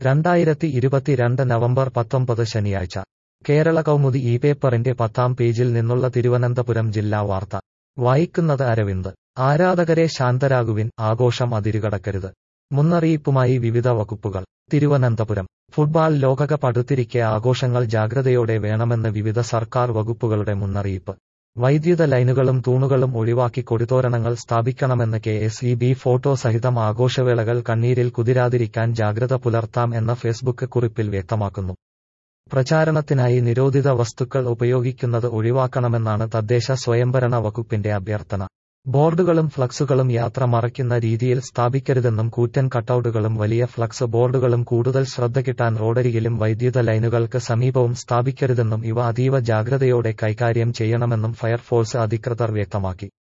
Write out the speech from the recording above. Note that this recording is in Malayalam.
രണ്ടായിരത്തി ഇരുപത്തിരണ്ട് നവംബർ പത്തൊമ്പത് ശനിയാഴ്ച കേരള കൗമുദി ഈ പേപ്പറിന്റെ പത്താം പേജിൽ നിന്നുള്ള തിരുവനന്തപുരം ജില്ലാ വാർത്ത വായിക്കുന്നത് അരവിന്ദ് ആരാധകരെ ശാന്തരാകുവിൻ ആഘോഷം അതിരുകടക്കരുത് മുന്നറിയിപ്പുമായി വിവിധ വകുപ്പുകൾ തിരുവനന്തപുരം ഫുട്ബാൾ ലോകകപ്പ് അടുത്തിരിക്കെ ആഘോഷങ്ങൾ ജാഗ്രതയോടെ വേണമെന്ന് വിവിധ സർക്കാർ വകുപ്പുകളുടെ മുന്നറിയിപ്പ് വൈദ്യുത ലൈനുകളും തൂണുകളും ഒഴിവാക്കി കൊടിതോരണങ്ങൾ സ്ഥാപിക്കണമെന്ന് K S E B photo സഹിതം ആഘോഷവേളകൾ കണ്ണീരിൽ കുതിരാതിരിക്കാൻ ജാഗ്രത പുലർത്താം എന്ന ഫേസ്ബുക്ക് കുറിപ്പിൽ വ്യക്തമാക്കുന്നു പ്രചാരണത്തിനായി നിരോധിത വസ്തുക്കൾ ഉപയോഗിക്കുന്നത് ഒഴിവാക്കണമെന്നാണ് തദ്ദേശ സ്വയംഭരണ വകുപ്പിന്റെ അഭ്യർത്ഥന ബോർഡുകളും ഫ്ലക്സുകളും യാത്ര മറയ്ക്കുന്ന രീതിയിൽ സ്ഥാപിക്കരുതെന്നും കൂറ്റൻ കട്ടൌട്ടുകളും വലിയ ഫ്ലക്സ് ബോർഡുകളും കൂടുതൽ ശ്രദ്ധ കിട്ടാൻ റോഡരികിലും വൈദ്യുത ലൈനുകൾക്ക് സമീപവും സ്ഥാപിക്കരുതെന്നും ഇവ അതീവ ജാഗ്രതയോടെ കൈകാര്യം ചെയ്യണമെന്നും ഫയർഫോഴ്സ് അധികൃതർ വ്യക്തമാക്കി